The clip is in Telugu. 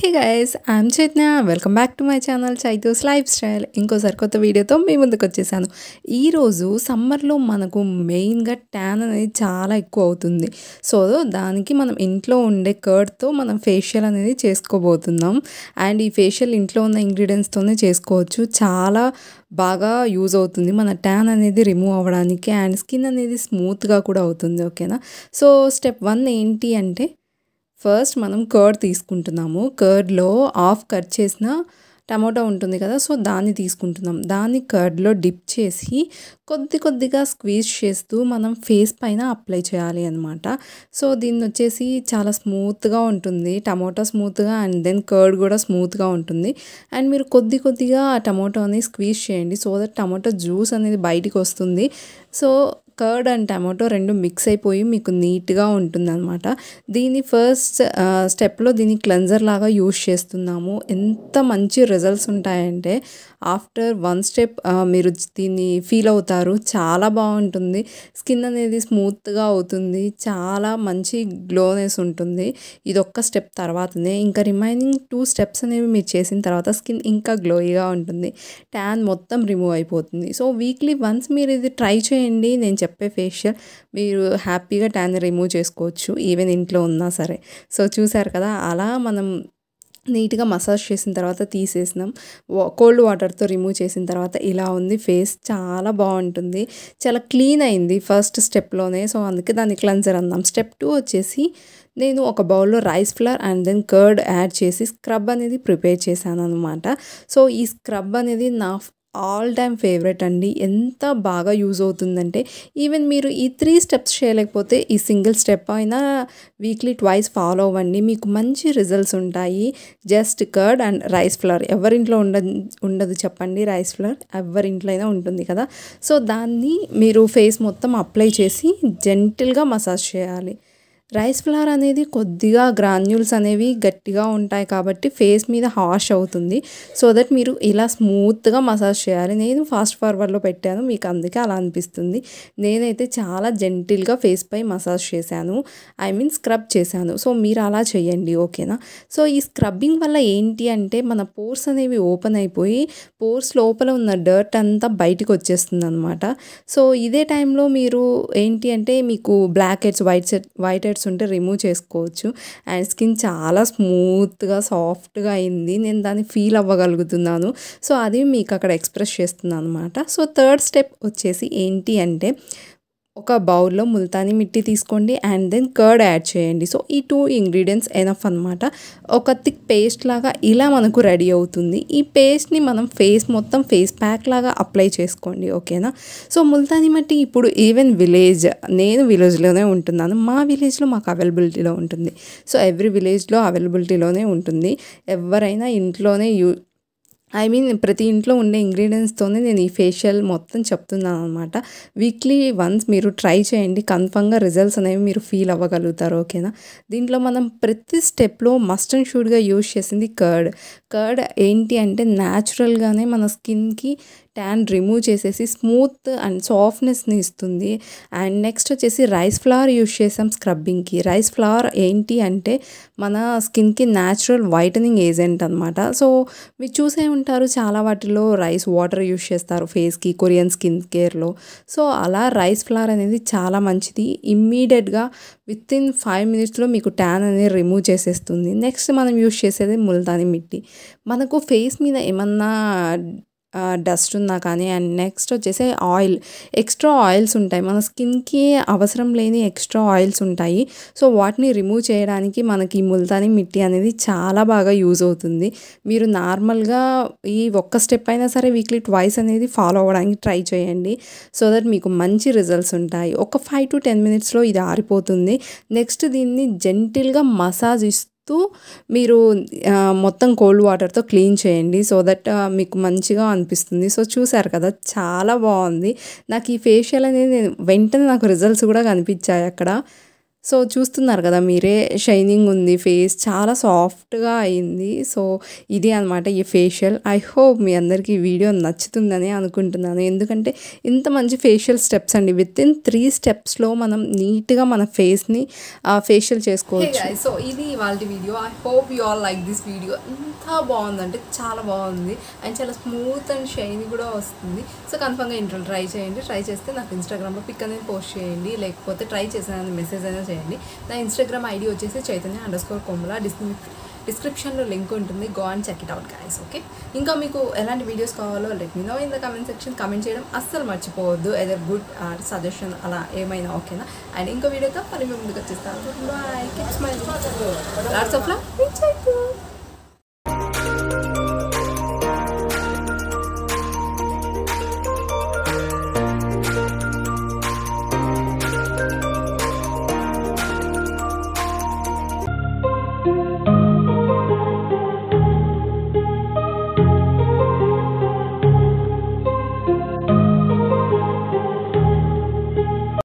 hey guys I'm Chaitanya welcome back to my channel Chaitu's lifestyle ఇంకోసారి కొత్త వీడియోతో మీ ముందుకు వచ్చేసాను ఈరోజు సమ్మర్లో మనకు మెయిన్గా ట్యాన్ అనేది చాలా ఎక్కువ అవుతుంది సో దానికి మనం ఇంట్లో ఉండే కర్డ్తో మనం ఫేషియల్ అనేది చేసుకోబోతున్నాం అండ్ ఈ ఫేషియల్ ఇంట్లో ఉన్న ఇంగ్రీడియంట్స్తోనే చేసుకోవచ్చు చాలా బాగా యూజ్ అవుతుంది మన ట్యాన్ అనేది రిమూవ్ అవ్వడానికి అండ్ స్కిన్ అనేది స్మూత్గా కూడా అవుతుంది ఓకేనా సో స్టెప్ వన్ ఏంటి అంటే ఫస్ట్ మనం కర్డ్ తీసుకుంటున్నాము కర్డ్లో హాఫ్ కట్ చేసిన టమాటో ఉంటుంది కదా సో దాన్ని తీసుకుంటున్నాం దాన్ని కర్డ్లో డిప్ చేసి కొద్ది కొద్దిగా స్క్వీజ్ చేస్తూ మనం ఫేస్ పైన అప్లై చేయాలి అనమాట సో దీన్ని వచ్చేసి చాలా స్మూత్గా ఉంటుంది టమాటో స్మూత్గా అండ్ దెన్ కర్డ్ కూడా స్మూత్గా ఉంటుంది అండ్ మీరు కొద్ది కొద్దిగా ఆ టమాటోని స్క్వీజ్ చేయండి సో దట్ టమాటో జ్యూస్ అనేది బయటికి వస్తుంది సో కర్డ్ అండ్ టమాటో రెండు మిక్స్ అయిపోయి మీకు నీట్గా ఉంటుందన్నమాట దీని ఫస్ట్ స్టెప్లో దీన్ని క్లెన్జర్ లాగా యూస్ చేస్తున్నాము ఎంత మంచి రిజల్ట్స్ ఉంటాయంటే ఆఫ్టర్ వన్ స్టెప్ మీరు దీన్ని ఫీల్ అవుతారు చాలా బాగుంటుంది స్కిన్ అనేది స్మూత్గా అవుతుంది చాలా మంచి గ్లోనెస్ ఉంటుంది ఇది ఒక్క స్టెప్ తర్వాతనే ఇంకా రిమైనింగ్ టూ స్టెప్స్ అనేవి మీరు చేసిన తర్వాత స్కిన్ ఇంకా గ్లోయిగా ఉంటుంది ట్యాన్ మొత్తం రిమూవ్ అయిపోతుంది సో వీక్లీ వన్స్ మీరు ఇది ట్రై చేయండి నేను చెప్పే ఫేషియల్ మీరు హ్యాపీగా ట్యాన్ రిమూవ్ చేసుకోవచ్చు ఈవెన్ ఇంట్లో ఉన్నా సరే సో చూసారు కదా అలా మనం నీట్గా మసాజ్ చేసిన తర్వాత తీసేసినాం కోల్డ్ వాటర్తో రిమూవ్ చేసిన తర్వాత ఇలా ఉంది ఫేస్ చాలా బాగుంటుంది చాలా క్లీన్ అయింది ఫస్ట్ స్టెప్లోనే సో అందుకే దాన్ని క్లెన్జర్ అందాం స్టెప్ టూ వచ్చేసి నేను ఒక బౌల్లో rice flour and then curd add చేసి స్క్రబ్ అనేది ప్రిపేర్ చేశాను అనమాట సో ఈ స్క్రబ్ అనేది నా ఆల్ టైమ్ ఫేవరెట్ అండి ఎంత బాగా యూజ్ అవుతుందంటే ఈవెన్ మీరు ఈ త్రీ స్టెప్స్ చేయలేకపోతే ఈ సింగిల్ స్టెప్ అయినా వీక్లీ ట్వైస్ ఫాలో అవ్వండి మీకు మంచి రిజల్ట్స్ ఉంటాయి just curd and rice flour ఎవరింట్లో ఉండ ఉండదు చెప్పండి రైస్ ఫ్లవర్ ఎవరింట్లో అయినా ఉంటుంది కదా సో దాన్ని మీరు ఫేస్ మొత్తం అప్లై చేసి జెంటిల్గా మసాజ్ చేయాలి రైస్ ఫ్లవర్ అనేది కొద్దిగా గ్రాన్యూల్స్ అనేవి గట్టిగా ఉంటాయి కాబట్టి ఫేస్ మీద హాష్ అవుతుంది సో దట్ మీరు ఇలా స్మూత్గా మసాజ్ చేయాలి నేను ఫాస్ట్ ఫార్వర్డ్లో పెట్టాను మీకు అందుకే అలా అనిపిస్తుంది నేనైతే చాలా జెంటిల్గా ఫేస్ పై మసాజ్ చేశాను ఐ మీన్ స్క్రబ్ చేశాను సో మీరు అలా చేయండి ఓకేనా సో ఈ స్క్రబ్బింగ్ వల్ల ఏంటి అంటే మన పోర్స్ అనేవి ఓపెన్ అయిపోయి పోర్స్ లోపల ఉన్న డర్ట్ అంతా బయటకు వచ్చేస్తుంది అనమాట సో ఇదే టైంలో మీరు ఏంటి అంటే మీకు blackheads white set whiteheads ఉంటే రిమూవ్ చేసుకోవచ్చు అండ్ స్కిన్ చాలా స్మూత్గా సాఫ్ట్గా అయింది నేను దాన్ని ఫీల్ అవ్వగలుగుతున్నాను సో అది మీకు అక్కడ ఎక్స్ప్రెస్ చేస్తున్నాను అనమాట సో థర్డ్ స్టెప్ వచ్చేసి ఏంటి అంటే ఒక బౌల్లో ముల్తానీ మిట్టి తీసుకోండి అండ్ దెన్ కర్డ్ యాడ్ చేయండి సో ఈ టూ ఇంగ్రీడియంట్స్ ఎనఫ్ అనమాట ఒక థిక్ పేస్ట్ లాగా ఇలా మనకు రెడీ అవుతుంది ఈ పేస్ట్ని మనం ఫేస్ మొత్తం ఫేస్ ప్యాక్ లాగా అప్లై చేసుకోండి ఓకేనా సో ముల్తానీ మట్టి ఇప్పుడు ఈవెన్ విలేజ్ నేను విలేజ్లోనే ఉంటున్నాను మా విలేజ్లో మాకు అవైలబిలిటీలో ఉంటుంది సో ఎవ్రీ విలేజ్లో అవైలబిలిటీలోనే ఉంటుంది ఎవరైనా ఇంట్లోనే యూ ఐ మీన్ ప్రతి ఇంట్లో ఉండే ఇంగ్రీడియంట్స్తోనే నేను ఈ ఫేషియల్ మొత్తం చెప్తున్నాను అనమాట వీక్లీ వన్స్ మీరు ట్రై చేయండి కన్ఫామ్గా రిజల్ట్స్ అనేవి మీరు ఫీల్ అవ్వగలుగుతారు ఓకేనా దీంట్లో మనం ప్రతి స్టెప్లో మస్ట్ అండ్ షూడ్గా యూజ్ చేసింది కర్డ్ కర్డ్ ఏంటి అంటే న్యాచురల్గానే మన స్కిన్కి ట్యాన్ రిమూవ్ చేసేసి స్మూత్ అండ్ సాఫ్ట్నెస్ని ఇస్తుంది అండ్ నెక్స్ట్ వచ్చేసి రైస్ ఫ్లవర్ యూజ్ చేసాం స్క్రబ్బింగ్కి రైస్ ఫ్లవర్ ఏంటి అంటే మన స్కిన్కి న్యాచురల్ వైటనింగ్ ఏజెంట్ అనమాట సో మీరు చూసే ఉంటారు చాలా వాటిలో రైస్ వాటర్ యూజ్ చేస్తారు ఫేస్కి కొరియన్ స్కిన్ కేర్లో సో అలా రైస్ ఫ్లవర్ అనేది చాలా మంచిది ఇమ్మీడియట్గా విత్ ఇన్ ఫైవ్ మినిట్స్లో మీకు ట్యాన్ అనేది రిమూవ్ చేసేస్తుంది నెక్స్ట్ మనం యూజ్ చేసేది ముల్తాని మిట్టి మనకు ఫేస్ మీద ఏమన్నా డస్ట్ ఉన్నా కానీ అండ్ నెక్స్ట్ వచ్చేసి ఆయిల్ ఎక్స్ట్రా ఆయిల్స్ ఉంటాయి మన స్కిన్కి అవసరం లేని ఎక్స్ట్రా ఆయిల్స్ ఉంటాయి సో వాటిని రిమూవ్ చేయడానికి మనకి ఈ ముల్తాని మిట్టి అనేది చాలా బాగా యూజ్ అవుతుంది మీరు నార్మల్గా ఈ ఒక్క స్టెప్ అయినా సరే వీక్లీ ట్వైస్ అనేది ఫాలో అవ్వడానికి ట్రై చేయండి సో దట్ మీకు మంచి రిజల్ట్స్ ఉంటాయి ఒక ఫైవ్ టు టెన్ మినిట్స్లో ఇది ఆరిపోతుంది నెక్స్ట్ దీన్ని జెంటిల్గా మసాజ్ ఇస్తూ తో మీరు మొత్తం కోల్డ్ వాటర్తో క్లీన్ చేయండి సో దట్ మీకు మంచిగా అనిపిస్తుంది సో చూసారు కదా చాలా బాగుంది నాకు ఈ ఫేషియల్ అనేది వెంటనే నాకు రిజల్ట్స్ కూడా కనిపించాయి అక్కడ సో చూస్తున్నారు కదా మీరే షైనింగ్ ఉంది ఫేస్ చాలా సాఫ్ట్గా అయింది సో ఇది అనమాట ఈ ఫేషియల్ ఐ హోప్ మీ అందరికీ ఈ వీడియో నచ్చుతుందని అనుకుంటున్నాను ఎందుకంటే ఇంత మంచి ఫేషియల్ స్టెప్స్ అండి విత్ ఇన్ త్రీ స్టెప్స్లో మనం నీట్గా మన ఫేస్ని ఫేషియల్ చేసుకోవచ్చు సో ఇది వాళ్ళ video I hope you all like this video ఎంత బాగుందంటే చాలా బాగుంది అండ్ చాలా స్మూత్ అండ్ షైనీ కూడా వస్తుంది సో కన్ఫర్మ్గా ఇంట్లో ట్రై చేయండి ట్రై చేస్తే నాకు ఇన్స్టాగ్రామ్లో పిక్ అనేది పోస్ట్ చేయండి లేకపోతే ట్రై చేసాను మెసేజ్ అయినా చేయండి నా ఇన్స్టాగ్రామ్ ఐడి వచ్చేసి చైతన్య అండర్ స్కోర్ కొమ్మల డిస్క్రిప్ డిస్క్రిప్షన్లో లింక్ ఉంటుంది go and check it out guys okay ఇంకా మీకు ఎలాంటి వీడియోస్ కావాలో let me know in the comment section comment చేయడం అస్సలు మర్చిపోవద్దు ఎదర్ గుడ్ ఆర్ సజెషన్ అలా ఏమైనా ఓకేనా అండ్ ఇంకో వీడియోతో మళ్ళీ మేము ముందుకు వచ్చేస్తాను బాయ్ కిప్స్ మై లాట్స్ ఆఫ్ లవ్